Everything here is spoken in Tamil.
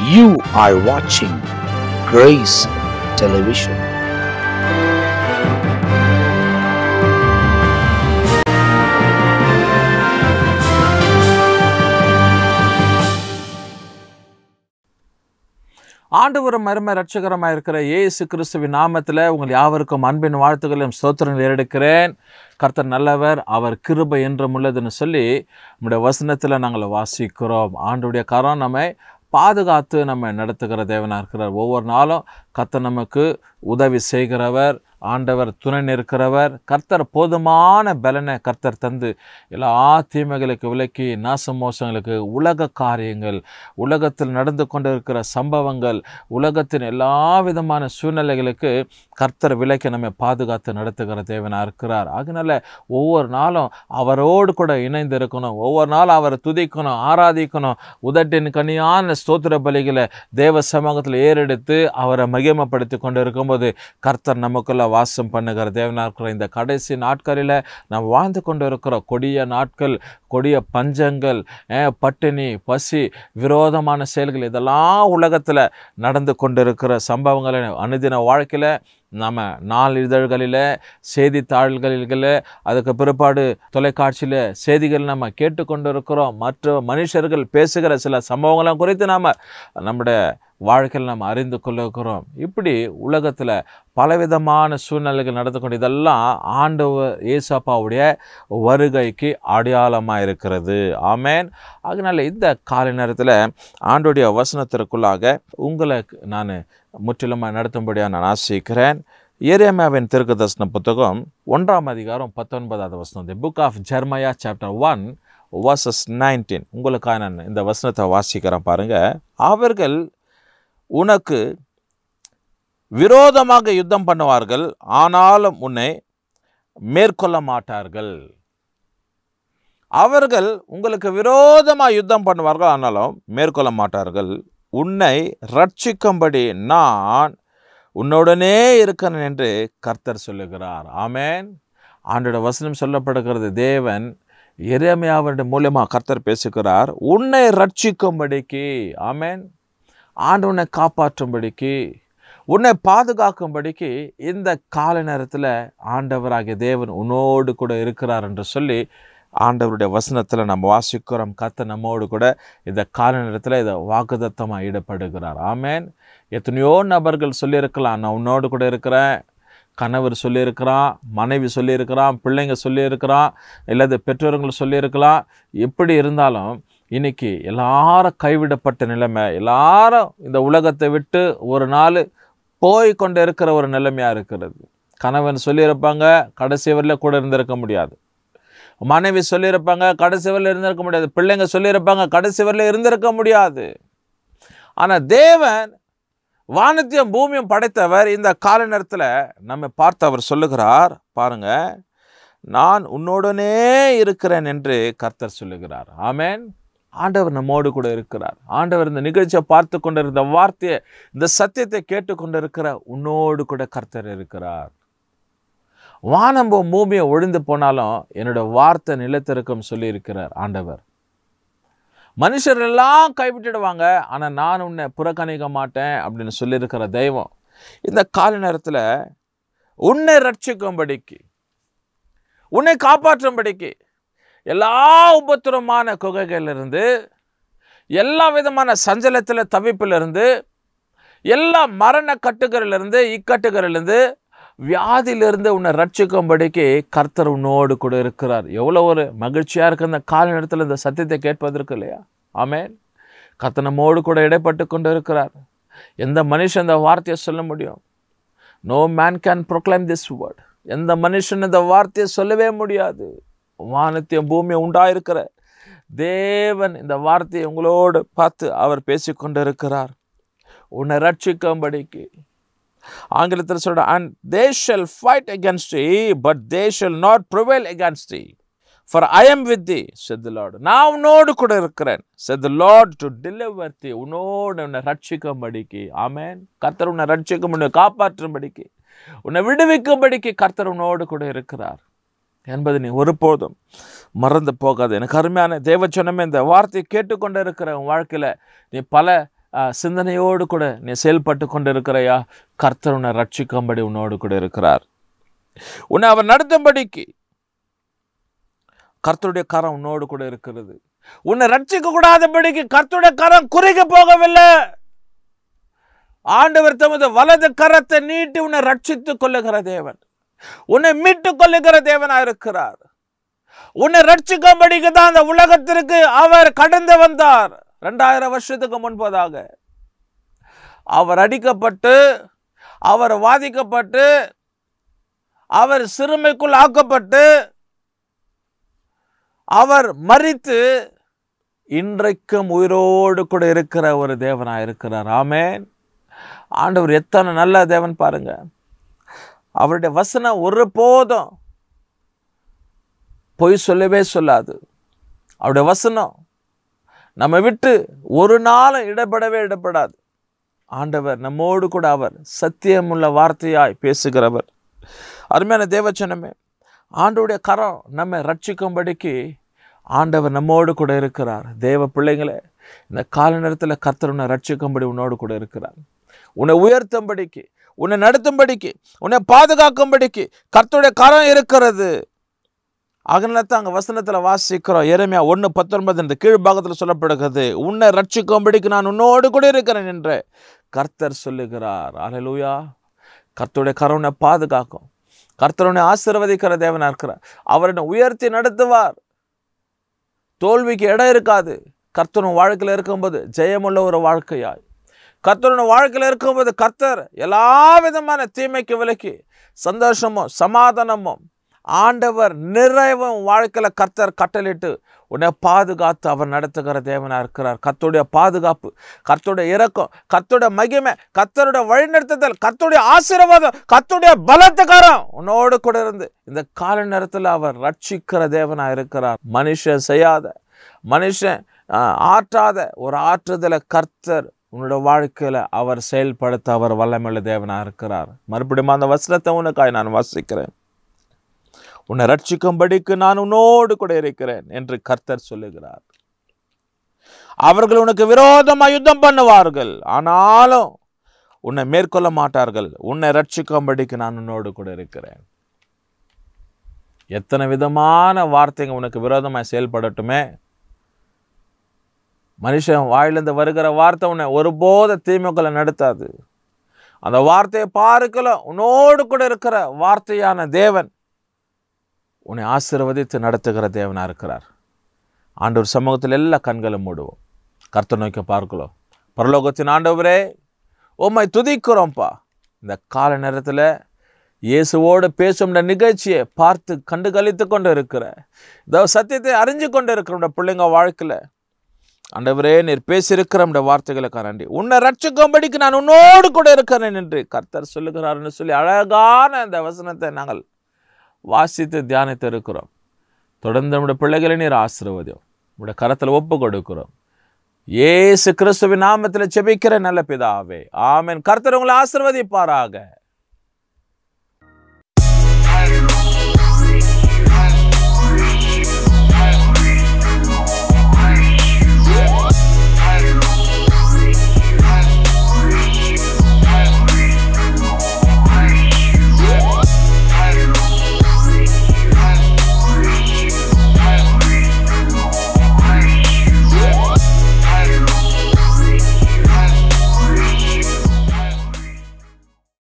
You are watching Grace Television. ஆண்டவரும் மரும ரட்சகரமாக இருக்கிற இயேசு கிறிஸ்துவின் நாமத்தில் உங்கள் யாவருக்கும் அன்பின் வாழ்த்துக்களையும் ஸ்தோத்திரங்கள் ஏறெடுக்கிறேன் கர்த்தர் நல்லவர் அவர் கிருபை என்றும் உள்ளதுன்னு சொல்லி நம்முடைய வசனத்தில் நாங்கள் வாசிக்கிறோம் ஆண்டுடைய கரம் நம்மை பாதுகாத்து நம்ம நடத்துகிற தேவனாக இருக்கிறார் ஒவ்வொரு நாளும் கர்த்தர் நமக்கு உதவி செய்கிறவர் ஆண்டவர் துணை நிற்கிறவர் கர்த்தர் போதுமான பலனை கர்த்தர் தந்து எல்லா தீமைகளுக்கு விலக்கி நாச மோசங்களுக்கு உலக காரியங்கள் உலகத்தில் நடந்து கொண்டிருக்கிற சம்பவங்கள் உலகத்தின் எல்லா விதமான சூழ்நிலைகளுக்கு கர்த்தர் விலக்கி நம்மை பாதுகாத்து நடத்துகிற தேவனாக இருக்கிறார் அதனால ஒவ்வொரு நாளும் அவரோடு கூட இணைந்து இருக்கணும் ஒவ்வொரு நாளும் அவரை துதிக்கணும் ஆராதிக்கணும் உதட்டின் கனியான ஸ்தோத்திர பலிகளை தேவ சமூகத்தில் ஏறெடுத்து அவரை மகிமைப்படுத்தி கொண்டு இருக்கும்போது கர்த்தர் நமக்குள்ள வாசம் பண்ணுகிற தேவனாக இருக்கிற இந்த கடைசி நாட்களில் நாம் வாழ்ந்து கொண்டு இருக்கிற கொடிய நாட்கள் கொடிய பஞ்சங்கள் அஹ், பட்டினி பசி விரோதமான செயல்கள் இதெல்லாம் உலகத்தில் நடந்து கொண்டிருக்கிற சம்பவங்களை அனுதின வாழ்க்கையில் நம்ம நாளிதழ்களில் செய்தித்தாள்களில் அதுக்கு பிற்பாடு தொலைக்காட்சியில் செய்திகள் நம்ம கேட்டுக்கொண்டு இருக்கிறோம் மற்ற மனுஷர்கள் பேசுகிற சில சம்பவங்களை குறித்து நாம் நம்முடைய வாழ்க்கையில் நம்ம அறிந்து கொள்ளுகிறோம் இப்படி உலகத்தில் பலவிதமான சூழ்நிலைகள் நடந்து கொண்டு இதெல்லாம் ஆண்டவர் ஏசப்பாவுடைய வருகைக்கு அடையாளமாக இருக்கிறது ஆமேன் அதனால் இந்த காலை நேரத்தில் ஆண்டுடைய வசனத்திற்குள்ளாக உங்களை நான் முற்றிலுமாக நடத்தும்படியாக நான் ஆசிக்கிறேன் ஏரியாமாவின் திருக்கு தரிசன புத்தகம் ஒன்றாம் அதிகாரம் பத்தொன்பதாவது வசனம் the book of Jeremiah chapter one verses nineteen உங்களுக்காக நான் இந்த வசனத்தை வாசிக்கிறேன் பாருங்க அவர்கள் உனக்கு விரோதமாக யுத்தம் பண்ணுவார்கள் ஆனாலும் உன்னை மேற்கொள்ள மாட்டார்கள் அவர்கள் உங்களுக்கு விரோதமாக யுத்தம் பண்ணுவார்கள் ஆனாலும் மேற்கொள்ள மாட்டார்கள் உன்னை ரட்சிக்கும்படி நான் உன்னுடனே இருக்கிறேன் என்று கர்த்தர் சொல்லுகிறார் ஆமேன் ஆண்டோட வசனம் சொல்லப்படுகிறது தேவன் எரேமியாவுடைய மூலியமாக கர்த்தர் பேசுகிறார் உன்னை ரட்சிக்கும்படிக்கு ஆமேன் ஆண்டு உன்னை காப்பாற்றும்படிக்கு உன்னை பாதுகாக்கும்படிக்கு இந்த கால நேரத்தில் ஆண்டவராகிய தேவன் உன்னோடு கூட இருக்கிறார் என்று சொல்லி ஆண்டவருடைய வசனத்தில் நம்ம வாசிக்கிறோம் கத்த நம்மோடு கூட இந்த கால நேரத்தில் இதை வாக்குதத்தமாக ஈடுபடுகிறார் ஆமேன் எத்தனையோ நபர்கள் சொல்லியிருக்கலாம் நான் உன்னோடு கூட இருக்கிறேன் கணவர் சொல்லியிருக்கிறான் மனைவி சொல்லியிருக்கிறான் பிள்ளைங்க சொல்லியிருக்கிறான் இல்லாத பெற்றோர்கள் சொல்லியிருக்கலாம் எப்படி இருந்தாலும் இன்னைக்கு எல்லாரும் கைவிடப்பட்ட நிலைமை எல்லாரும் இந்த உலகத்தை விட்டு ஒரு நாள் போய் கொண்டு இருக்கிற ஒரு நிலைமையாக இருக்கிறது கணவன் சொல்லியிருப்பாங்க கடைசி வரையில் கூட இருந்திருக்க முடியாது மனைவி சொல்லியிருப்பாங்க கடைசி வரையில் இருந்திருக்க முடியாது பிள்ளைங்க சொல்லியிருப்பாங்க கடைசி வரையில் இருந்திருக்க முடியாது ஆனால் தேவன் வானத்தையும் பூமியும் படைத்தவர் இந்த கால நேரத்தில் நம்ம பார்த்து அவர் சொல்லுகிறார் பாருங்க நான் உன்னோடனே இருக்கிறேன் என்று கர்த்தர் சொல்லுகிறார் ஆமேன் ஆண்டவர் நம்மோடு கூட இருக்கிறார் ஆண்டவர் இந்த நிகழ்ச்சியை பார்த்து கொண்டிருந்த வார்த்தையை இந்த சத்தியத்தை கேட்டுக்கொண்டிருக்கிற உன்னோடு கூட கர்த்தர் இருக்கிறார் வானம்பம் பூமியை ஒழிந்து போனாலும் என்னோட வார்த்தை நிலத்திருக்கும் சொல்லி இருக்கிறார் ஆண்டவர் மனுஷர் எல்லாம் கைவிட்டுடுவாங்க ஆனால் நான் உன்னை புறக்கணிக்க மாட்டேன் அப்படின்னு சொல்லியிருக்கிற தெய்வம் இந்த கால நேரத்தில் உன்னை ரட்சிக்கும்படிக்கு உன்னை காப்பாற்றும்படிக்கு எல்லா உபத்திரமான குகைகளிலிருந்து எல்லா விதமான சஞ்சலத்தில் தவிப்பிலிருந்து எல்லா மரண கட்டுகளிலிருந்து இக்கட்டுகளிலிருந்து வியாதியிலிருந்து உன்னை ரட்சிக்கும்படிக்கு கர்த்தர் உன்னோடு கூட இருக்கிறார் எவ்வளோ ஒரு மகிழ்ச்சியாக இருக்கு அந்த கால நேரத்தில் இந்த சத்தியத்தை கேட்பதற்கு இல்லையா ஆமேன் கர்த்தர் நம்மோடு கூட இடைப்பட்டு கொண்டு இருக்கிறார் எந்த மனுஷன் இந்த வார்த்தையை சொல்ல முடியும் no man can proclaim this word எந்த மனுஷன் இந்த வார்த்தையை சொல்லவே முடியாது வானத்தையும் பூமியை உண்டாயிருக்கிற தேவன் இந்த வார்த்தையை உங்களோடு பார்த்து அவர் பேசிக்கொண்டு இருக்கிறார் உன்னை ரட்சிக்கும்படிக்கு ஆங்கிலத்தில் சொல்ற and they shall fight against thee but they shall not prevail against thee for I am with thee saith Lord நான் உன்னோடு கூட இருக்கிறேன் செத் லார்ட் டு டெலிவர் தி உன்னோடு உன்னை ரட்சிக்கும்படிக்கு ஆமேன் கர்த்தர் உன்னை ரட்சிக்கும் உன்னை காப்பாற்றும்படிக்கு உன்னை விடுவிக்கும்படிக்கு கர்த்தர் உன்னோடு கூட இருக்கிறார் என்பது நீ ஒருபோதும் மறந்து போகாது எனக்கு அருமையான தேவச்சனமே இந்த வார்த்தையை கேட்டுக்கொண்டு இருக்கிற உன் வாழ்க்கையில் நீ பல அஹ், சிந்தனையோடு கூட நீ செயல்பட்டு கொண்டு இருக்கிறையா கர்த்தர் உன்னை ரட்சிக்கும்படி உன்னோடு கூட இருக்கிறார் உன்னை அவர் நடத்தும்படிக்கு கர்த்தருடைய கரம் உன்னோடு கூட இருக்கிறது உன்னை ரட்சிக்க கூடாதபடிக்கு கர்த்தருடைய கரம் குறுகி போகவில்லை ஆண்டவர் தமது வலது கரத்தை நீட்டி உன்னை ரட்சித்துக் கொள்ளுகிற தேவன் உன்னை மீட்டுக் கொள்ளுகிற தேவனா இருக்கிறார் உன்னை ரட்சிக்கும்படிக்கு தான் அந்த உலகத்திற்கு அவர் கடந்து வந்தார் ரெண்டாயிரம் வருஷத்துக்கு முன்பதாக அவர் அடிக்கப்பட்டு அவர் வாதிக்கப்பட்டு அவர் சிறுமைக்குள் ஆக்கப்பட்டு அவர் மரித்து இன்றைக்கும் உயிரோடு கூட இருக்கிற ஒரு தேவனா இருக்கிறார் ஆமென் ஆண்டவர் எத்தனை நல்ல தேவன் பாருங்க அவருடைய வசனம் ஒரு போதும் பொய் சொல்லவே சொல்லாது அவருடைய வசனம் நம்ம விட்டு ஒரு நாளும் இடப்படவே இடப்படாது ஆண்டவர் நம்மோடு கூட அவர் சத்தியமுள்ள வார்த்தையாய் பேசுகிறவர் அருமையான தேவச்சனமே ஆண்டவருடைய கரம் நம்மை ரட்சிக்கும்படிக்கு ஆண்டவர் நம்மோடு கூட இருக்கிறார் தேவ பிள்ளைங்களே இந்த கால நேரத்தில் கர்த்தர் உன்னை ரட்சிக்கும்படி உன்னோடு கூட இருக்கிறார் உன்னை உயர்த்தும்படிக்கு உன்னை நடத்தும்படிக்கு உன்னை பாதுகாக்கும்படிக்கு கர்த்தருடைய கரம் இருக்கிறது அதனால அங்கே வசனத்தில் வாசிக்கிறோம் எரமையா ஒன்று பத்தொன்பது இந்த கீழ்பாகத்தில் சொல்லப்படுகிறது உன்னை ரட்சிக்கும்படிக்கு நான் உன்னோடு கூட இருக்கிறேன் என்று கர்த்தர் சொல்லுகிறார் அலலூயா கர்த்தருடைய கரம் உன்னை பாதுகாக்கும் கர்த்தர் உன்னை ஆசீர்வதிக்கிற தேவனா இருக்கிறார் அவர் என்னை உயர்த்தி நடத்துவார் தோல்விக்கு இடம் இருக்காது கர்த்தரும் வாழ்க்கையில் இருக்கும்போது ஜெயமுள்ள ஒரு வாழ்க்கையாய் கர்த்தருடைய வாழ்க்கையில் இருக்கும்போது கர்த்தர் எல்லா விதமான தீமைக்கு விலக்கி சந்தோஷமும் சமாதானமும் ஆண்டவர் நிறைவும் வாழ்க்கையில் கர்த்தர் கட்டளிட்டு உன்னை பாதுகாத்து அவர் நடத்துகிற தேவனா இருக்கிறார் கர்த்தருடைய பாதுகாப்பு கர்த்தருடைய இரக்கம் கர்த்தருடைய மகிமை கர்த்தருடைய வழிநடத்துதல் கர்த்தருடைய ஆசீர்வாதம் கர்த்தருடைய பலத்துக்காரம் உன்னோடு கூட இருந்து இந்த கால நேரத்தில் அவர் ரட்சிக்கிற தேவனா இருக்கிறார் மனுஷன் செய்யாத மனுஷன் ஆஹ், ஆற்றாத ஒரு ஆற்றுதலை கர்த்தர் உன்னோட வாழ்க்கையில அவர் செயல்படுத்த அவர் வல்லமையுள்ள தேவனா இருக்கிறார் மறுபடியும் அந்த வசனத்தை உனக்காய் நான் வாசிக்கிறேன் உன்னை ரட்சிக்கும்படிக்கு நான் உன்னோடு கூட இருக்கிறேன் என்று கர்த்தர் சொல்லுகிறார் அவர்கள் உனக்கு விரோதமா யுத்தம் பண்ணுவார்கள் ஆனாலும் உன்னை மேற்கொள்ள மாட்டார்கள் உன்னை ரட்சிக்கும்படிக்கு நான் உன்னோடு கூட இருக்கிறேன் எத்தனை விதமான வார்த்தைங்க உனக்கு விரோதமாய் செயல்படட்டுமே மனுஷன் வாயிலிருந்து வருகிற வார்த்தை உன்னை ஒருபோத தீமைகளை நடத்தாது அந்த வார்த்தையை பார்க்கலாம் உன்னோடு கூட இருக்கிற வார்த்தையான தேவன் உன்னை ஆசீர்வதித்து நடத்துகிற தேவனா இருக்கிறார் ஆண்டவர் சமூகத்தில் எல்லா கண்களும் மூடுவோம் கர்த்தர் நோக்கி பார்க்கலாம் பரலோகத்தின் ஆண்டவரே உம்மை துதிக்கிறோம்ப்பா இந்த கால நேரத்தில் இயேசுவோடு பேசும் இந்த நிகழ்ச்சியை பார்த்து கண்டு கழித்து கொண்டு இருக்கிற இந்த சத்தியத்தை அறிஞ்சு கொண்டு இருக்கிற இந்த பிள்ளைங்க வாழ்க்கையில் ஆண்டவரே நீர் பேசியிருக்கிற இந்த வார்த்தைகளுக்கு நன்றி உன்னை ரட்சிக்கும்படிக்கு நான் உன்னோடு கூட இருக்கிறேன் என்று கர்த்தர் சொல்லுகிறார்னு சொல்லி அழகான அந்த வசனத்தை நாங்கள் வாசித்து தியானித்து இருக்கிறோம் தொடர்ந்து நம்முடைய பிள்ளைகளை நீர் ஆசீர்வதியும் உடைய கரத்தில் ஒப்பு கொடுக்கிறோம் இயேசு கிறிஸ்துவின் நாமத்தில் செபிக்கிற நல்ல பிதாவே ஆமென் கர்த்தர் உங்களை ஆசீர்வதிப்பாராக